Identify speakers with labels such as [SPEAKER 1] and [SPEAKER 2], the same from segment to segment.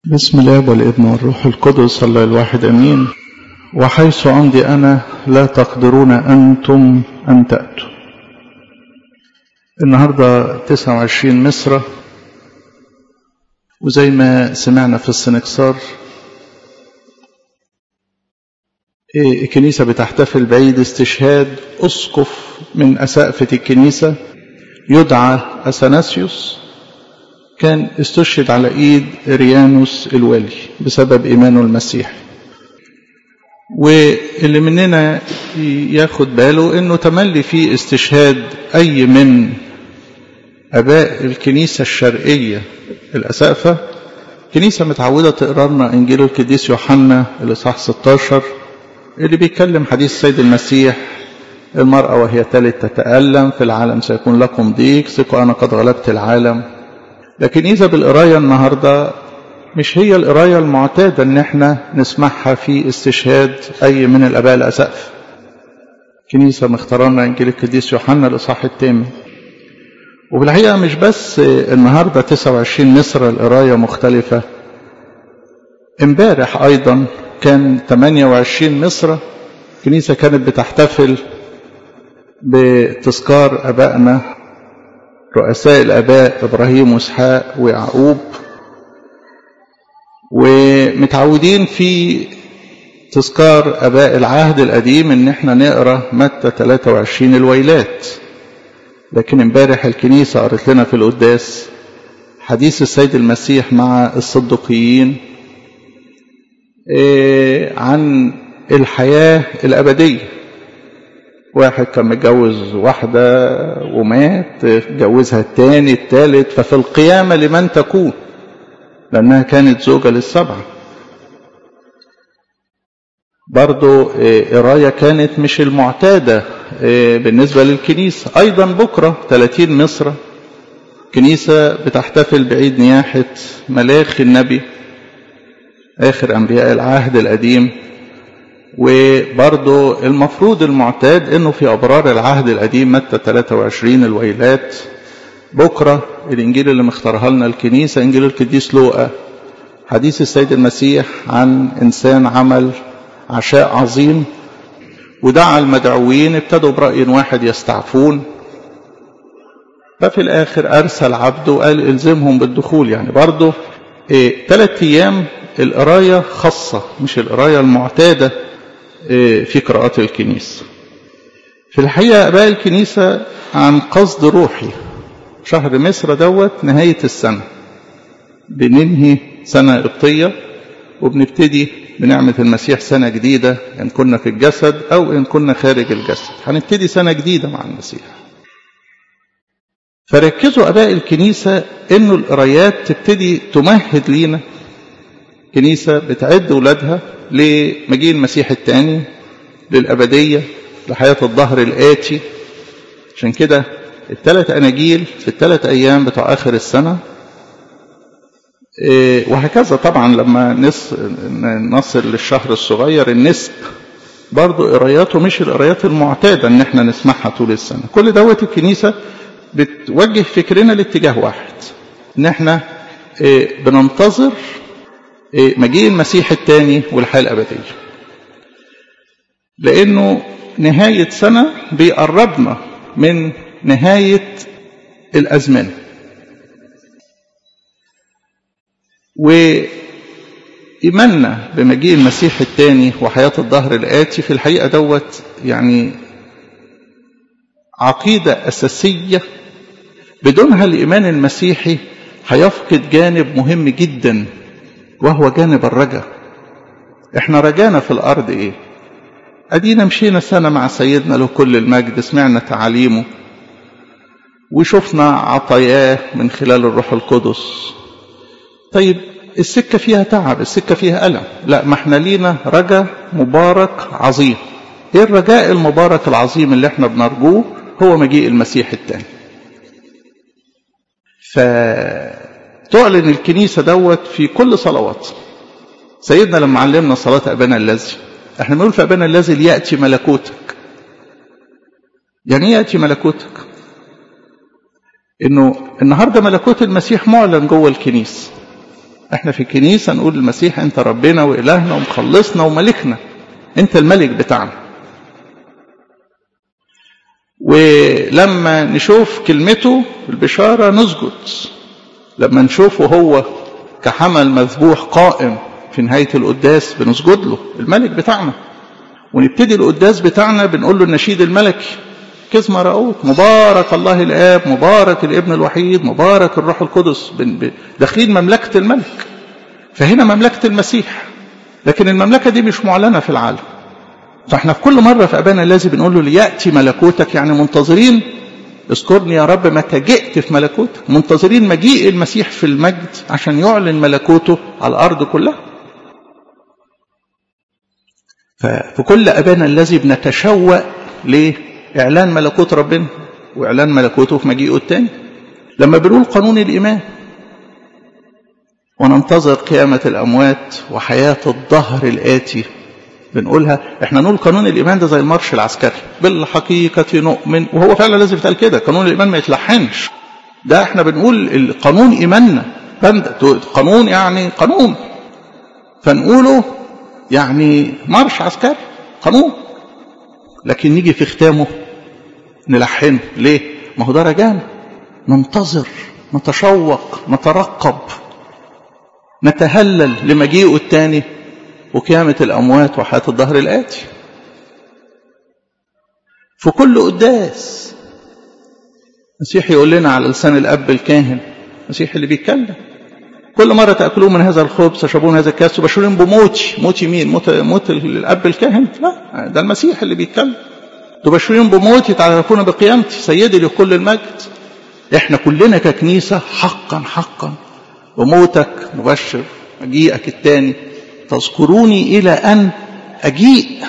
[SPEAKER 1] بسم الله والابن والروح القدس الله الواحد امين وحيث امضي انا لا تقدرون انتم ان تاتوا النهارده 29 مصر وزي ما سمعنا في السنكسار الكنيسة بتحتفل بعيد استشهاد أسقف من أسقفة الكنيسة يدعى أثناسيوس كان استشهد على ايد ريانوس الوالي بسبب ايمانه المسيحي واللي مننا ياخد باله انه تملي في استشهاد اي من اباء الكنيسة الشرقية الاسقفة كنيسة متعودة تقرا لنا انجيل القديس يوحنا الاصحاح 16 اللي بيتكلم حديث السيد المسيح المرأة وهي تلد تتألم في العالم سيكون لكم ضيق ثقوا أنا قد غلبت العالم لكن إذا بالقراية النهاردة مش هي القراية المعتادة إن احنا نسمعها في استشهاد أي من الآباء الأسقف. كنيسة مختارنا إنجيل القديس يوحنا الإصحاح الثامن. وبالحقيقة مش بس النهاردة 29 مصر القراية مختلفة. امبارح أيضا كان 28 مصر كنيسة كانت بتحتفل بتذكار أبائنا رؤساء الآباء إبراهيم وإسحاق ويعقوب ومتعودين في تذكار آباء العهد القديم إن إحنا نقرأ متى 23 الويلات لكن امبارح الكنيسة قرت لنا في القداس حديث السيد المسيح مع الصدقيين عن الحياة الأبدية واحد كان متجوز واحدة ومات اتجوزها التاني التالت ففي القيامة لمن تكون لأنها كانت زوجة للسبعة برضو قراية كانت مش المعتادة بالنسبة للكنيسة أيضا بكرة 30 مصر كنيسة بتحتفل بعيد نياحة ملاخي النبي آخر أنبياء العهد القديم وبرضه المفروض المعتاد انه في ابرار العهد القديم متى 23 الويلات بكره الانجيل اللي مختارها لنا الكنيسه انجيل القديس لوقا حديث السيد المسيح عن انسان عمل عشاء عظيم ودعا المدعوين ابتدوا براي واحد يستعفون ففي الاخر ارسل عبده وقال الزمهم بالدخول يعني برضه إيه ثلاث ايام القرايه خاصه مش القرايه المعتاده في قراءات الكنيسة في الحقيقة أباء الكنيسة عن قصد روحي شهر مصر دوت نهاية السنة بننهي سنة قبطية وبنبتدي بنعمة المسيح سنة جديدة إن كنا في الجسد أو إن كنا خارج الجسد هنبتدي سنة جديدة مع المسيح فركزوا أباء الكنيسة إنه القرايات تبتدي تمهد لينا كنيسة بتعد ولادها لمجيء المسيح الثاني للأبدية لحياة الظهر الآتي عشان كده الثلاث أناجيل في الثلاث أيام بتوع آخر السنة وهكذا طبعا لما نص نصل للشهر الصغير النسب برضو قراياته مش القرايات المعتادة ان احنا نسمعها طول السنة كل دوت الكنيسة بتوجه فكرنا لاتجاه واحد ان احنا بننتظر مجيء المسيح الثاني والحياة الأبدية لأنه نهاية سنة بيقربنا من نهاية الأزمنة وإيماننا بمجيء المسيح الثاني وحياة الظهر الآتي في الحقيقة دوت يعني عقيدة أساسية بدونها الإيمان المسيحي هيفقد جانب مهم جدا وهو جانب الرجاء احنا رجانا في الارض ايه ادينا مشينا سنه مع سيدنا له كل المجد سمعنا تعاليمه وشفنا عطاياه من خلال الروح القدس طيب السكه فيها تعب السكه فيها الم لا ما احنا لينا رجاء مبارك عظيم ايه الرجاء المبارك العظيم اللي احنا بنرجوه هو مجيء المسيح الثاني ف تعلن الكنيسة دوت في كل صلوات سيدنا لما علمنا صلاة أبانا الذي احنا بنقول في أبانا الذي ليأتي ملكوتك يعني ايه يأتي ملكوتك انه النهاردة ملكوت المسيح معلن جوه الكنيسة احنا في الكنيسة نقول المسيح انت ربنا وإلهنا ومخلصنا وملكنا انت الملك بتاعنا ولما نشوف كلمته البشارة نسجد لما نشوفه هو كحمل مذبوح قائم في نهاية القداس بنسجد له الملك بتاعنا ونبتدي القداس بتاعنا بنقول له النشيد الملكي كزمة رؤوت مبارك الله الآب مبارك الابن الوحيد مبارك الروح القدس داخلين مملكة الملك فهنا مملكة المسيح لكن المملكة دي مش معلنة في العالم فاحنا في كل مرة في أبانا الذي بنقول له ليأتي ملكوتك يعني منتظرين اذكرني يا رب متى جئت في ملكوتك منتظرين مجيء المسيح في المجد عشان يعلن ملكوته على الأرض كلها ففي كل أبانا الذي بنتشوق لإعلان ملكوت ربنا وإعلان ملكوته في مجيئه الثاني لما بنقول قانون الإيمان وننتظر قيامة الأموات وحياة الظهر الآتي بنقولها احنا نقول قانون الإيمان ده زي المارش العسكري بالحقيقة نؤمن وهو فعلا لازم يتقال كده قانون الإيمان ما يتلحنش ده احنا بنقول قانون إيماننا قانون يعني قانون فنقوله يعني مارش عسكري قانون لكن نيجي في ختامه نلحنه ليه ما هو ده رجانا ننتظر نتشوق نترقب نتهلل لمجيئه الثاني وقيامة الأموات وحياة الظهر الآتي في كل قداس المسيح يقول لنا على لسان الأب الكاهن المسيح اللي بيتكلم كل مرة تأكلون من هذا الخبز تشربون هذا الكاس تبشرون بموتي موتي مين موت, موت الأب الكاهن لا ده المسيح اللي بيتكلم تبشرون بموتي تعرفون بقيامتي سيدي لكل المجد احنا كلنا ككنيسة حقا حقا وموتك مبشر مجيئك الثاني تذكروني إلى أن أجيء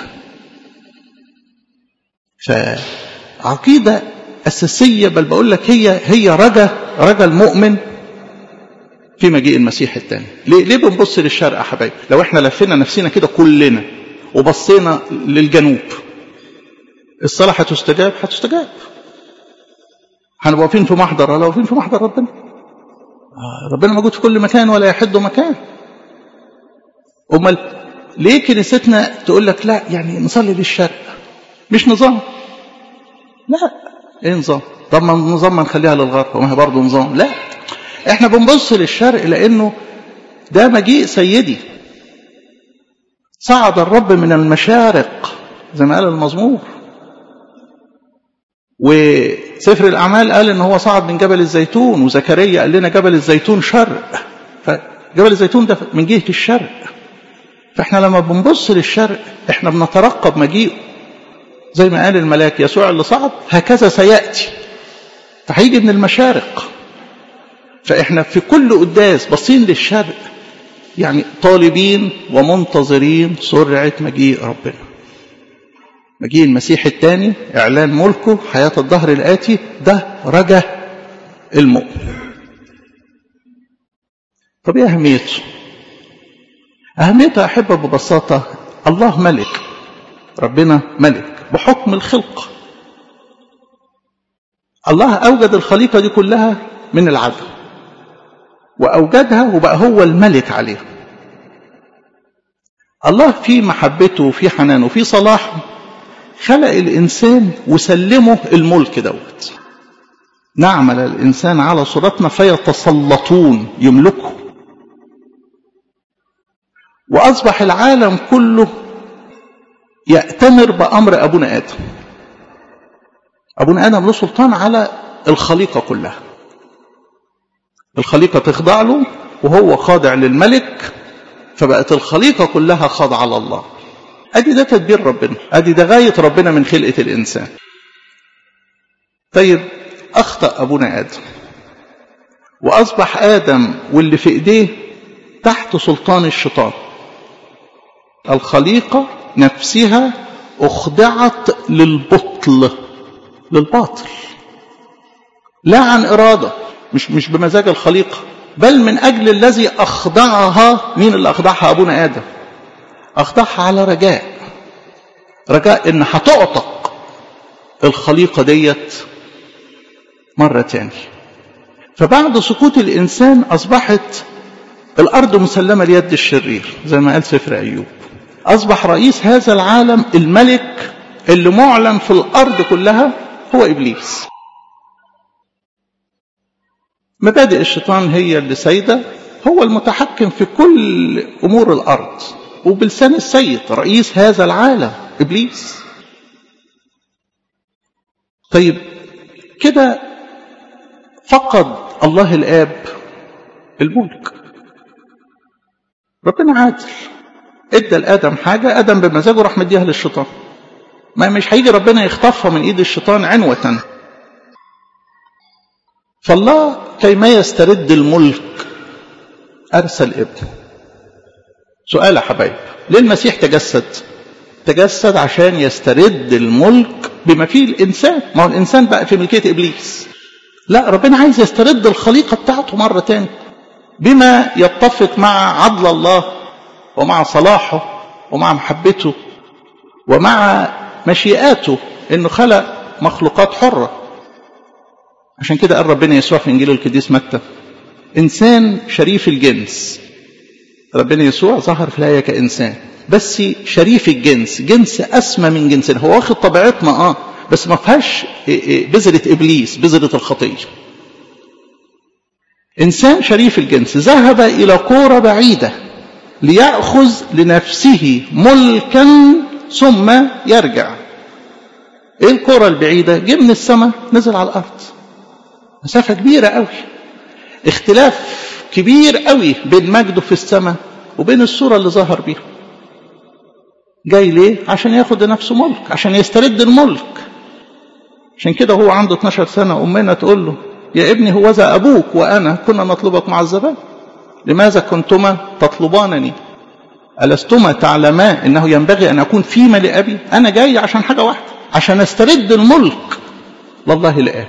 [SPEAKER 1] فعقيدة أساسية بل بقول لك هي هي رجا رجا المؤمن في مجيء المسيح الثاني ليه, ليه بنبص للشرق يا حبايبي لو احنا لفينا نفسنا كده كلنا وبصينا للجنوب الصلاة هتستجاب هتستجاب هنبقى واقفين في محضر ولا واقفين في محضر ربنا ربنا موجود في كل مكان ولا يحد مكان امال ليه كنيستنا تقول لك لا يعني نصلي للشرق مش نظام لا ايه نظام طب ما النظام ما نخليها للغرب وما هي برضه نظام لا احنا بنبص للشرق لانه ده مجيء سيدي صعد الرب من المشارق زي ما قال المزمور وسفر الأعمال قال إن هو صعد من جبل الزيتون وزكريا قال لنا جبل الزيتون شرق فجبل الزيتون ده من جهة الشرق فإحنا لما بنبص للشرق إحنا بنترقب مجيئه زي ما قال الملاك يسوع اللي صعد هكذا سيأتي فهيجي من المشارق فإحنا في كل قداس باصين للشرق يعني طالبين ومنتظرين سرعة مجيء ربنا مجيء المسيح الثاني إعلان ملكه حياة الظهر الآتي ده رجا المؤمن طب ايه أهميته أهميته أحبة ببساطة الله ملك ربنا ملك بحكم الخلق الله أوجد الخليقة دي كلها من العدم وأوجدها وبقى هو الملك عليها الله في محبته وفي حنانه وفي صلاحه خلق الإنسان وسلمه الملك دوت نعمل الإنسان على صورتنا فيتسلطون يملكه وأصبح العالم كله يأتمر بأمر أبونا آدم أبونا آدم له سلطان على الخليقة كلها الخليقة تخضع له وهو خاضع للملك فبقت الخليقة كلها خاضعة لله ادي ده تدبير ربنا ادي ده غاية ربنا من خلقة الانسان طيب اخطأ ابونا ادم واصبح ادم واللي في ايديه تحت سلطان الشيطان الخليقة نفسها اخضعت للبطل للباطل لا عن ارادة مش مش بمزاج الخليقة بل من اجل الذي اخضعها مين اللي اخضعها ابونا ادم أخضعها على رجاء رجاء إن هتعتق الخليقة ديت مرة تاني فبعد سقوط الإنسان أصبحت الأرض مسلمة ليد الشرير زي ما قال سفر أيوب أصبح رئيس هذا العالم الملك اللي معلن في الأرض كلها هو إبليس مبادئ الشيطان هي اللي سيدة هو المتحكم في كل أمور الأرض وبلسان السيد رئيس هذا العالم إبليس طيب كده فقد الله الآب الملك ربنا عادل ادى لآدم حاجة آدم بمزاجه راح مديها للشيطان ما مش هيجي ربنا يخطفها من ايد الشيطان عنوة فالله كيما يسترد الملك أرسل ابنه سؤال يا حبايب ليه المسيح تجسد تجسد عشان يسترد الملك بما فيه الإنسان ما هو الإنسان بقى في ملكية إبليس لا ربنا عايز يسترد الخليقة بتاعته مرة تاني بما يتفق مع عدل الله ومع صلاحه ومع محبته ومع مشيئاته انه خلق مخلوقات حرة عشان كده قال ربنا يسوع في انجيل القديس متى انسان شريف الجنس ربنا يسوع ظهر في الآية كإنسان بس شريف الجنس جنس أسمى من جنسنا هو واخد طبيعتنا آه بس ما فيهاش بذرة إبليس بذرة الخطية إنسان شريف الجنس ذهب إلى كورة بعيدة ليأخذ لنفسه ملكا ثم يرجع ايه الكرة البعيدة جه من السماء نزل على الأرض مسافة كبيرة قوي اختلاف كبير قوي بين مجده في السماء وبين الصورة اللي ظهر بيها جاي ليه عشان ياخد لنفسه ملك عشان يسترد الملك عشان كده هو عنده 12 سنة أمنا تقول له يا ابني هو ذا أبوك وأنا كنا نطلبك معذبان لماذا كنتما تطلبانني ألستما تعلمان أنه ينبغي أن أكون فيما لأبي أنا جاي عشان حاجة واحدة عشان استرد الملك لله الآب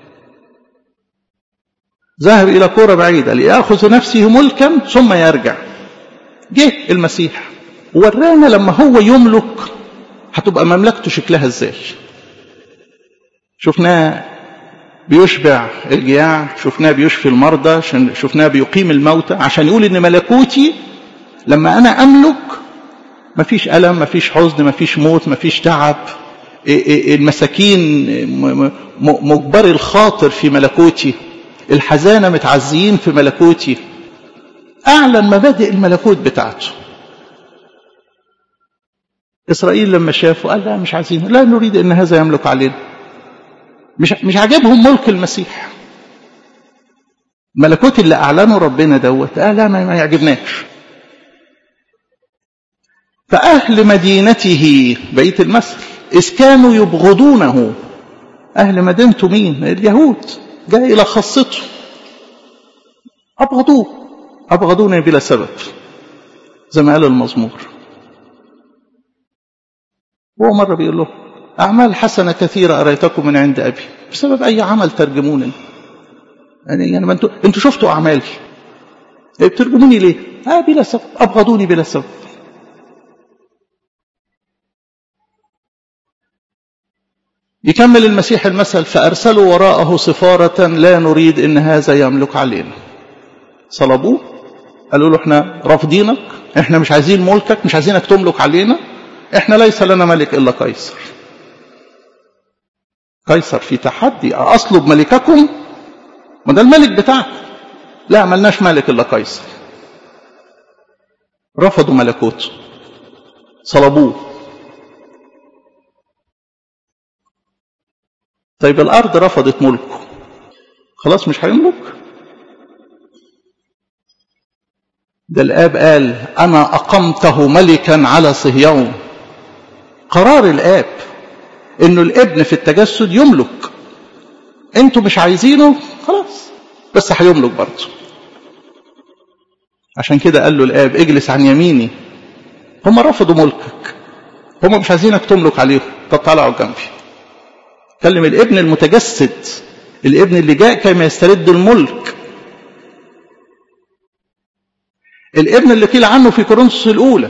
[SPEAKER 1] ذهب إلى كورة بعيدة ليأخذ نفسه ملكا ثم يرجع جه المسيح ورانا لما هو يملك هتبقى مملكته شكلها ازاي شفناه بيشبع الجياع شفناه بيشفي المرضى شفناه بيقيم الموتى عشان يقول ان ملكوتي لما انا املك مفيش الم مفيش حزن مفيش موت مفيش تعب المساكين مجبري الخاطر في ملكوتي الحزانة متعزيين في ملكوتي أعلن مبادئ الملكوت بتاعته إسرائيل لما شافوا قال لا مش عايزين لا نريد أن هذا يملك علينا مش مش عاجبهم ملك المسيح الملكوت اللي أعلنه ربنا دوت آه لا ما يعجبناش فأهل مدينته بيت المثل إذ كانوا يبغضونه أهل مدينته مين اليهود جاء إلى خاصته أبغضوه أبغضوني بلا سبب زي ما قال المزمور هو مرة بيقول له أعمال حسنة كثيرة أريتكم من عند أبي بسبب أي عمل ترجمونني يعني يعني ما انتوا انتوا شفتوا أعمالي بترجموني ليه؟ آه بلا سبب أبغضوني بلا سبب يكمل المسيح المثل فأرسلوا وراءه سفارة لا نريد إن هذا يملك علينا صلبوه قالوا له احنا رافضينك احنا مش عايزين ملكك مش عايزينك تملك علينا احنا ليس لنا ملك إلا قيصر قيصر في تحدي أصلب ملككم ما ده الملك بتاعكم لا ملناش ملك إلا قيصر رفضوا ملكوته صلبوه طيب الأرض رفضت ملكه خلاص مش هيملك ده الآب قال أنا أقمته ملكا على صهيون قرار الآب إنه الابن في التجسد يملك أنتوا مش عايزينه خلاص بس هيملك برضه عشان كده قال له الآب اجلس عن يميني هم رفضوا ملكك هم مش عايزينك تملك عليهم طب تعالوا جنبي كلم الابن المتجسد الابن اللي جاء كما يسترد الملك الابن اللي قيل عنه في كورنثوس الاولى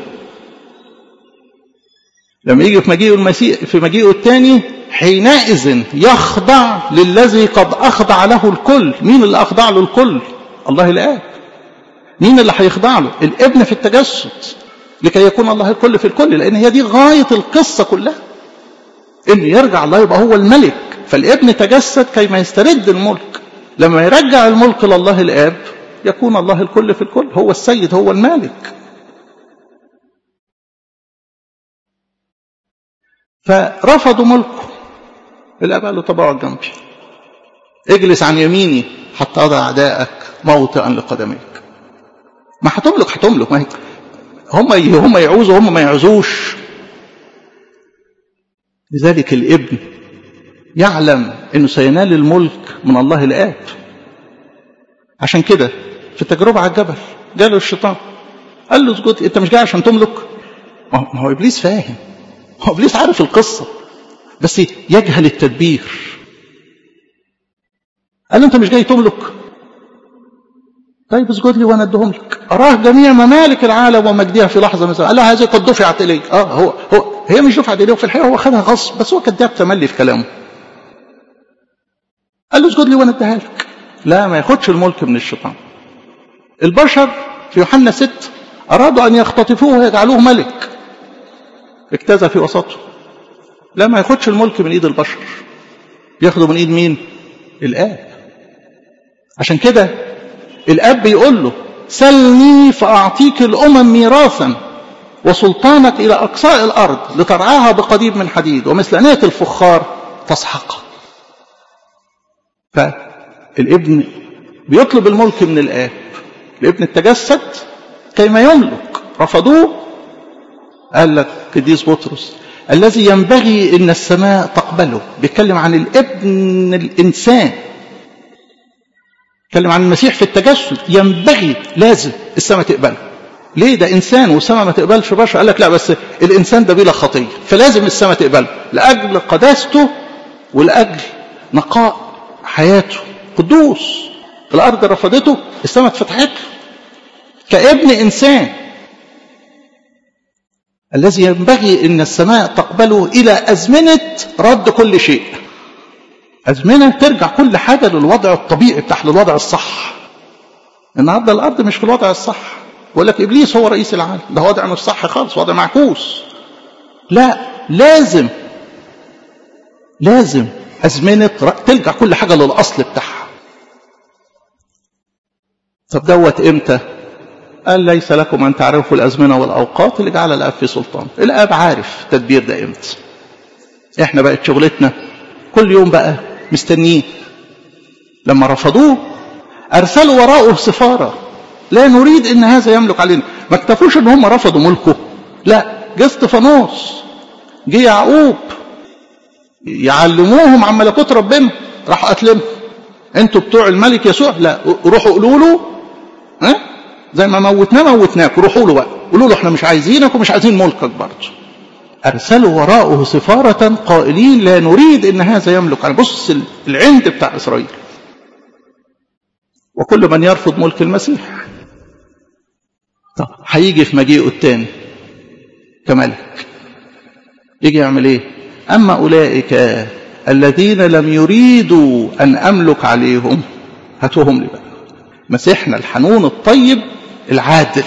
[SPEAKER 1] لما يجي في مجيئه المسيح في مجيئه الثاني حينئذ يخضع للذي قد اخضع له الكل مين اللي اخضع له الكل الله الاب مين اللي هيخضع له الابن في التجسد لكي يكون الله الكل في الكل لان هي دي غايه القصه كلها ان يرجع الله يبقى هو الملك فالابن تجسد كيما يسترد الملك لما يرجع الملك لله الاب يكون الله الكل في الكل هو السيد هو المالك فرفضوا ملكه الاب قال له طب اقعد جنبي اجلس عن يميني حتى اضع اعدائك موطئا لقدميك ما هتملك هتملك ما هي هم هم يعوزوا هم ما يعوزوش لذلك الابن يعلم انه سينال الملك من الله الاب عشان كده في التجربه على الجبل جاله الشيطان قال له اسجد انت مش جاي عشان تملك ما هو ابليس فاهم هو ابليس عارف القصه بس يجهل التدبير قال له انت مش جاي تملك طيب اسجد لي وانا اديهم لك اراه جميع ممالك العالم ومجدها في لحظه مثلا قال له هذه قد دفعت الي اه هو هو هي مش دفعت اليه وفي الحقيقه هو خدها غصب بس هو كذاب تملي في كلامه قال له اسجد لي وانا اديها لك لا ما ياخدش الملك من الشيطان البشر في يوحنا 6 ارادوا ان يختطفوه ويجعلوه ملك اجتاز في وسطه لا ما ياخدش الملك من ايد البشر ياخده من ايد مين الاب عشان كده الاب بيقول له سلني فاعطيك الامم ميراثا وسلطانك الى اقصاء الارض لترعاها بقضيب من حديد ومثل انيه الفخار تسحقها فالابن بيطلب الملك من الاب الابن التجسد كيما يملك رفضوه قال لك قديس بطرس الذي ينبغي ان السماء تقبله بيتكلم عن الابن الانسان بيتكلم عن المسيح في التجسد ينبغي لازم السماء تقبله ليه ده انسان والسماء ما تقبلش بشر قال لك لا بس الانسان ده بلا خطيه فلازم السماء تقبله لاجل قداسته ولاجل نقاء حياته قدوس الارض رفضته السماء اتفتحت له كابن انسان الذي ينبغي ان السماء تقبله الى ازمنه رد كل شيء ازمنه ترجع كل حاجه للوضع الطبيعي بتاع للوضع الصح النهارده الارض مش في الوضع الصح بقول لك ابليس هو رئيس العالم ده وضع مش صح خالص وضع معكوس لا لازم لازم ازمنه ترجع كل حاجه للاصل بتاعها طب دوت امتى قال ليس لكم ان تعرفوا الازمنه والاوقات اللي جعل الاب في سلطان الاب عارف التدبير ده امتى احنا بقت شغلتنا كل يوم بقى مستنيين لما رفضوه ارسلوا وراءه سفاره لا نريد ان هذا يملك علينا ما اكتفوش ان هم رفضوا ملكه لا جه استفانوس جه يعقوب يعلموهم عن ملكوت ربنا راحوا قتلهم انتوا بتوع الملك يسوع لا روحوا قولوا له ها زي ما موتناه موتناك روحوا له بقى قولوا له احنا مش عايزينك ومش عايزين ملكك برضه ارسلوا وراءه سفاره قائلين لا نريد ان هذا يملك علينا بص العند بتاع اسرائيل وكل من يرفض ملك المسيح طب هيجي في مجيئه الثاني كملك يجي يعمل ايه اما اولئك الذين لم يريدوا ان املك عليهم هاتوهم لي بقى مسيحنا الحنون الطيب العادل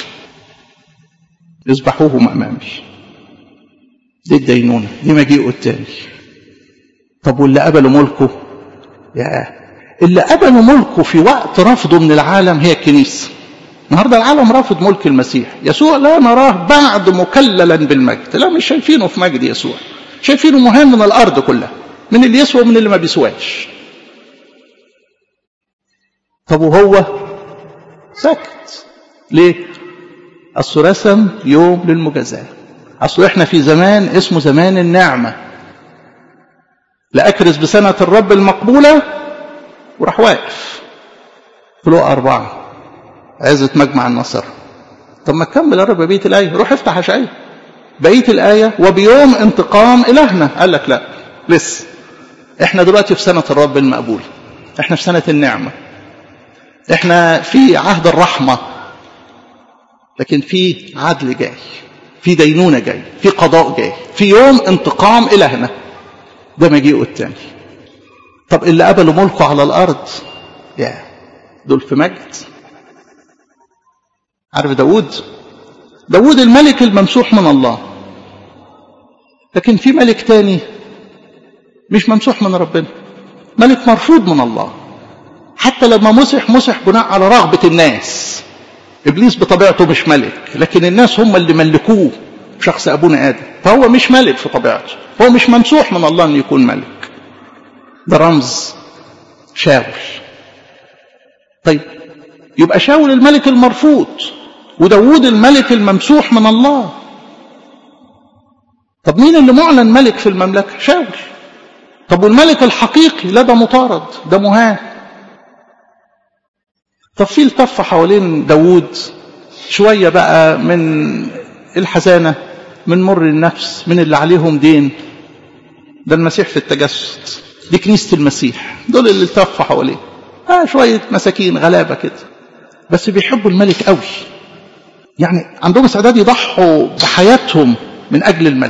[SPEAKER 1] اذبحوهم امامي دي الدينونة دي مجيئه التاني طب واللي قبلوا ملكه يا اللي قبلوا ملكه في وقت رفضه من العالم هي الكنيسة النهاردة العالم رافض ملك المسيح يسوع لا نراه بعد مكللا بالمجد لا مش شايفينه في مجد يسوع شايفينه مهم من الأرض كلها من اللي يسوى ومن اللي ما بيسواش طب وهو سكت ليه أصل رسم يوم للمجازاة أصل إحنا في زمان اسمه زمان النعمة لأكرز بسنة الرب المقبولة وراح واقف في لقى أربعة عزة مجمع النصر طب ما تكمل قرب بقية الآية روح افتح أشعية بقية الآية وبيوم انتقام إلهنا قال لك لا لسه احنا دلوقتي في سنة الرب المقبول احنا في سنة النعمة احنا في عهد الرحمة لكن في عدل جاي في دينونة جاي في قضاء جاي في يوم انتقام إلهنا ده مجيئه التاني طب اللي قبلوا ملكه على الأرض يا دول في مجد عارف داود داود الملك الممسوح من الله لكن في ملك تاني مش ممسوح من ربنا ملك مرفوض من الله حتى لما مسح مسح بناء على رغبة الناس إبليس بطبيعته مش ملك لكن الناس هم اللي ملكوه شخص أبونا آدم فهو مش ملك في طبيعته هو مش ممسوح من الله أن يكون ملك ده رمز شاول طيب يبقى شاول الملك المرفوض وداود الملك الممسوح من الله طب مين اللي معلن ملك في المملكة شاول طب والملك الحقيقي لا ده مطارد ده مهان طب في التف حوالين داود شوية بقى من الحزانة من مر النفس من اللي عليهم دين ده المسيح في التجسد دي كنيسة المسيح دول اللي التفوا حواليه آه شوية مساكين غلابة كده بس بيحبوا الملك قوي يعني عندهم استعداد يضحوا بحياتهم من أجل الملك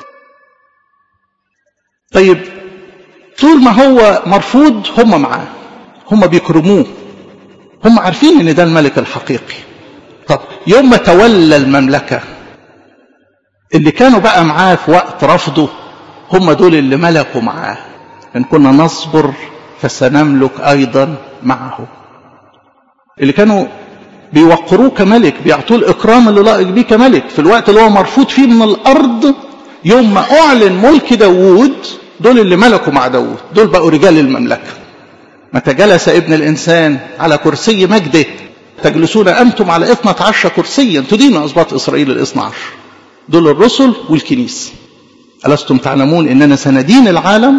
[SPEAKER 1] طيب طول ما هو مرفوض هم معاه هم بيكرموه هم عارفين ان ده الملك الحقيقي طب يوم ما تولى المملكة اللي كانوا بقى معاه في وقت رفضه هم دول اللي ملكوا معاه إن كنا نصبر فسنملك أيضا معه اللي كانوا بيوقروه كملك بيعطوه الإكرام اللي لائق بيه كملك في الوقت اللي هو مرفوض فيه من الأرض يوم ما أعلن ملك داوود دول اللي ملكوا مع داوود دول بقوا رجال المملكة متى جلس ابن الإنسان على كرسي مجده تجلسون أنتم على 12 كرسيا تدين أسباط إسرائيل الاثنى عشر دول الرسل والكنيسة ألستم تعلمون إننا سندين العالم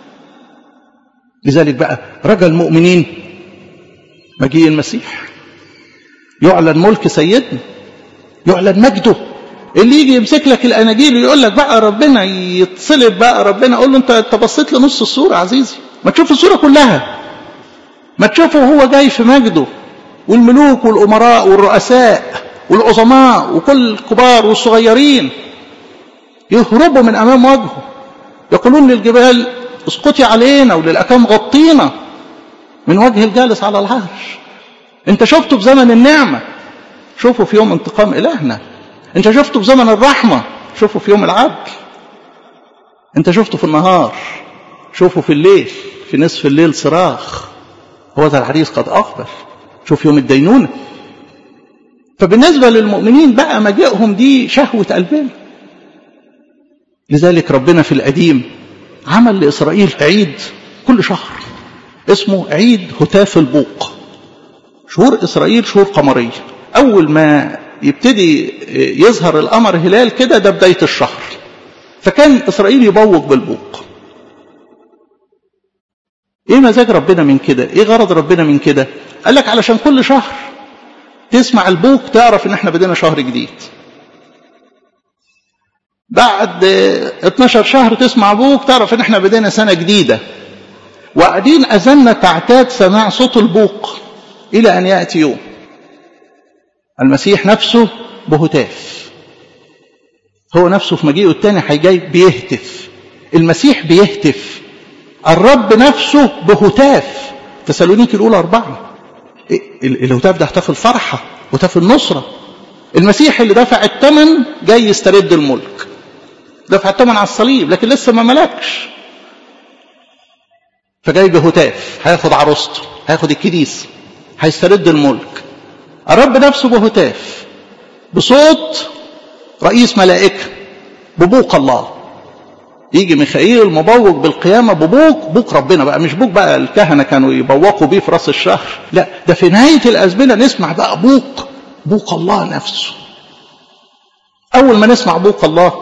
[SPEAKER 1] لذلك بقى رجا المؤمنين مجيء المسيح يعلن ملك سيدنا يعلن مجده اللي يجي يمسك لك الاناجيل ويقول لك بقى ربنا يتصلب بقى ربنا اقول له انت انت بصيت لنص الصوره عزيزي ما تشوف الصوره كلها ما تشوفه هو جاي في مجده والملوك والامراء والرؤساء والعظماء وكل الكبار والصغيرين يهربوا من امام وجهه يقولون للجبال اسقطي علينا وللاكام غطينا من وجه الجالس على العرش انت شفته في زمن النعمه شوفه في يوم انتقام الهنا انت شفته في زمن الرحمه شوفه في يوم العدل انت شفته في النهار شوفه في الليل في نصف الليل صراخ هو ذا الحديث قد اقبل شوف يوم الدينونه فبالنسبه للمؤمنين بقى مجيئهم دي شهوه قلبنا لذلك ربنا في القديم عمل لاسرائيل عيد كل شهر اسمه عيد هتاف البوق شهور اسرائيل شهور قمريه اول ما يبتدي يظهر القمر هلال كده ده بدايه الشهر فكان اسرائيل يبوق بالبوق ايه مزاج ربنا من كده ايه غرض ربنا من كده قال لك علشان كل شهر تسمع البوق تعرف ان احنا بدينا شهر جديد بعد 12 شهر تسمع بوق تعرف ان احنا بدينا سنه جديده وقاعدين اذنا تعتاد سماع صوت البوق الى ان ياتي يوم المسيح نفسه بهتاف هو نفسه في مجيئه الثاني هيجي بيهتف المسيح بيهتف الرب نفسه بهتاف تسالونيك الاولى اربعه الهتاف ده هتاف الفرحه هتاف النصره المسيح اللي دفع الثمن جاي يسترد الملك دفع الثمن على الصليب لكن لسه ما ملكش فجاي بهتاف هياخد عروسته هياخد الكنيسه هيسترد الملك الرب نفسه بهتاف بصوت رئيس ملائكه ببوق الله يجي ميخائيل المبوق بالقيامة ببوق بوق ربنا بقى مش بوق بقى الكهنة كانوا يبوقوا بيه في راس الشهر لا ده في نهاية الأزمنة نسمع بقى بوق بوق الله نفسه أول ما نسمع بوق الله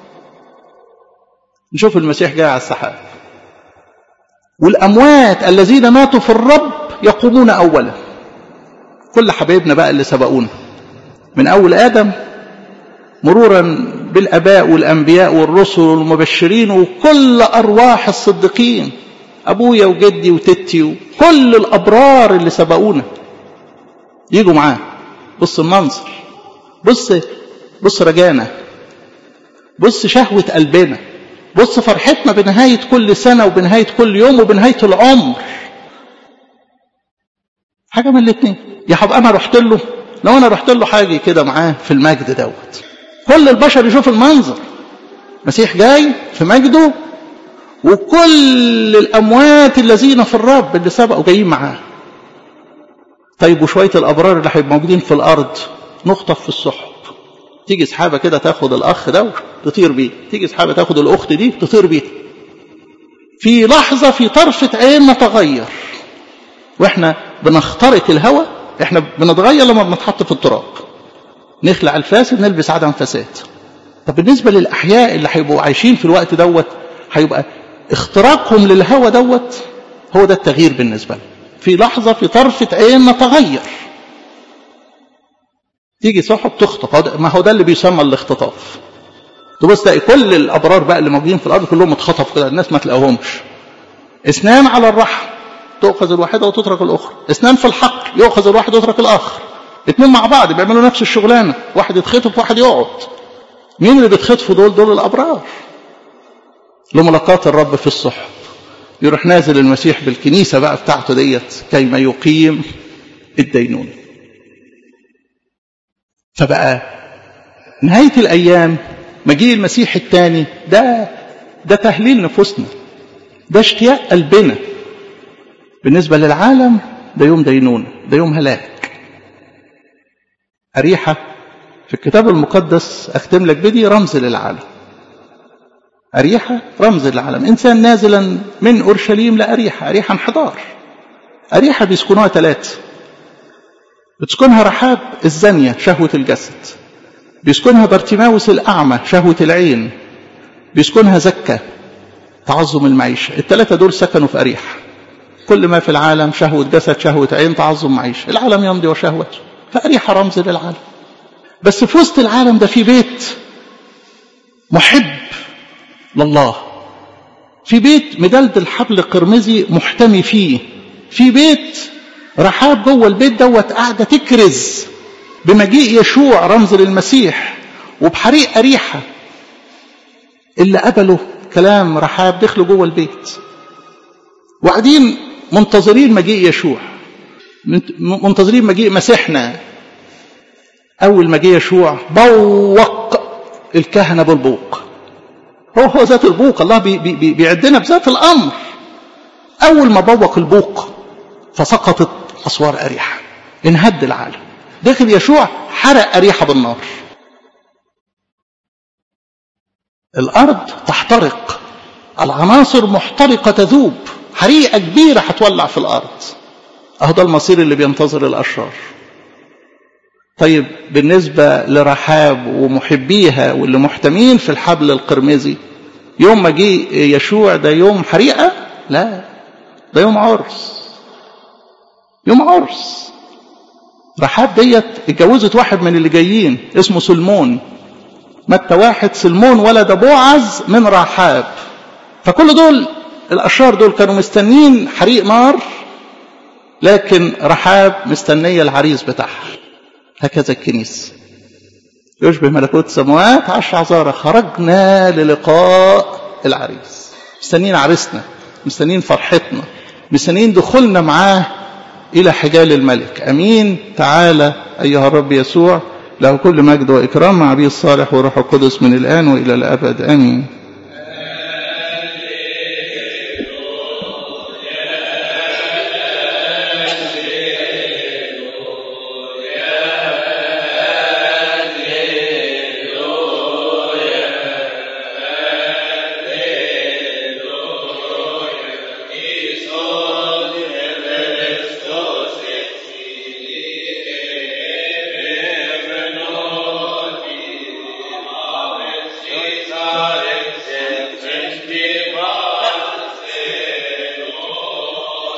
[SPEAKER 1] نشوف المسيح جاي على السحاب والأموات الذين ماتوا في الرب يقومون أولا كل حبايبنا بقى اللي سبقونا من أول آدم مرورا بالاباء والانبياء والرسل والمبشرين وكل ارواح الصديقين ابويا وجدي وتتي وكل الابرار اللي سبقونا يجوا معاه بص المنظر بص بص رجانا بص شهوة قلبنا بص فرحتنا بنهاية كل سنة وبنهاية كل يوم وبنهاية العمر حاجة من الاثنين يا هبقى أنا رحت له لو انا رحت له حاجه كده معاه في المجد دوت كل البشر يشوف المنظر مسيح جاي في مجده وكل الاموات الذين في الرب اللي سبقوا جايين معاه طيب وشويه الابرار اللي هيبقوا موجودين في الارض نخطف في السحب تيجي سحابه كده تاخد الاخ ده تطير بيه تيجي سحابه تاخد الاخت دي تطير بيه في لحظه في طرفه عين نتغير واحنا بنخترق الهواء احنا بنتغير لما بنتحط في التراب نخلع الفاسد نلبس عدم فساد طب بالنسبه للاحياء اللي هيبقوا عايشين في الوقت دوت هيبقى اختراقهم للهوى دوت هو ده التغيير بالنسبه لهم في لحظه في طرفه عين نتغير تيجي سحب تخطف ما هو ده اللي بيسمى الاختطاف تبص تلاقي كل الابرار بقى اللي موجودين في الارض كلهم اتخطفوا كده الناس ما تلاقوهمش اثنان على الرحم تؤخذ الواحده وتترك الاخرى اثنان في الحقل يؤخذ الواحد ويترك الاخر اثنين مع بعض بيعملوا نفس الشغلانه واحد يتخطف وواحد يقعد مين اللي بيتخطفوا دول دول الابرار لملاقاة الرب في الصحب يروح نازل المسيح بالكنيسة بقى بتاعته ديت كيما يقيم الدينون فبقى نهاية الأيام مجيء المسيح الثاني ده ده تهليل نفوسنا ده اشتياق قلبنا بالنسبة للعالم ده يوم دينون ده يوم هلاك أريحة في الكتاب المقدس أختم لك بدي رمز للعالم أريحة رمز للعالم إنسان نازلا من أورشليم لأريحة أريحة انحدار أريحة بيسكنوها ثلاثة بتسكنها رحاب الزانية شهوة الجسد بيسكنها بارتيماوس الأعمى شهوة العين بيسكنها زكة تعظم المعيشة الثلاثة دول سكنوا في أريحة كل ما في العالم شهوة جسد شهوة عين تعظم معيشة العالم يمضي وشهوته فأريحة رمز للعالم بس في وسط العالم ده في بيت محب لله في بيت مدلدل حبل قرمزي محتمي فيه في بيت رحاب جوه البيت دوت قاعده تكرز بمجيء يشوع رمز للمسيح وبحريق أريحة اللي قبلوا كلام رحاب دخلوا جوه البيت وقاعدين منتظرين مجيء يشوع منتظرين مجيء مسيحنا أول ما جه يشوع بوق الكهنة بالبوق هو هو ذات البوق الله بي بي بيعدنا بذات الأمر أول ما بوق البوق فسقطت أسوار أريحة انهد العالم دخل يشوع حرق أريحة بالنار الأرض تحترق العناصر محترقة تذوب حريقة كبيرة هتولع في الأرض أهو ده المصير اللي بينتظر الأشرار طيب بالنسبة لرحاب ومحبيها واللي محتمين في الحبل القرمزي يوم ما جه يشوع ده يوم حريقة لا ده يوم عرس يوم عرس رحاب ديت اتجوزت واحد من اللي جايين اسمه سلمون متى واحد سلمون ولد بوعز من رحاب فكل دول الأشرار دول كانوا مستنين حريق نار لكن رحاب مستنية العريس بتاعها هكذا الكنيسة يشبه ملكوت السماوات عشر عذارى خرجنا للقاء العريس مستنين عريسنا مستنين فرحتنا مستنين دخولنا معاه إلى حجال الملك أمين تعالى أيها الرب يسوع له كل مجد وإكرام مع أبي الصالح وروح القدس من الآن وإلى الأبد آمين